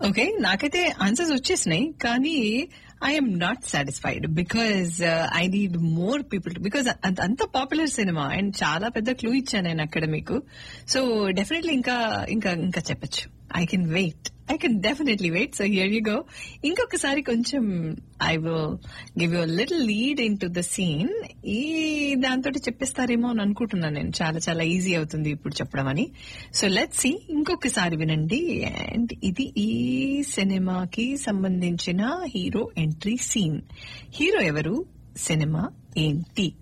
okay నాకైతే answers వచ్చేసినాయి కానీ I'm not satisfied because I need more people because అంత పాపులర్ సినిమా అండ్ చాలా పెద్ద క్లూ ఇచ్చాను నేను అక్కడ మీకు సో డెఫినెట్లీ ఇంకా ఇంకా ఇంకా చెప్పచ్చు I can wait I can definitely wait so here you go ఇంకొకసారి కొంచెం I will give you little lead in to the scene ఈ దాంతో చెప్పిస్తారేమో అని అనుకుంటున్నాను నేను చాలా చాలా ఈజీ అవుతుంది ఇప్పుడు చెప్పడం అని సో లెట్ సి ఇంకొకసారి వినండి అండ్ ఇది ఈ సినిమాకి సంబంధించిన హీరో ఎంట్రీ సీన్ హీరో ఎవరు సినిమా ఏంటి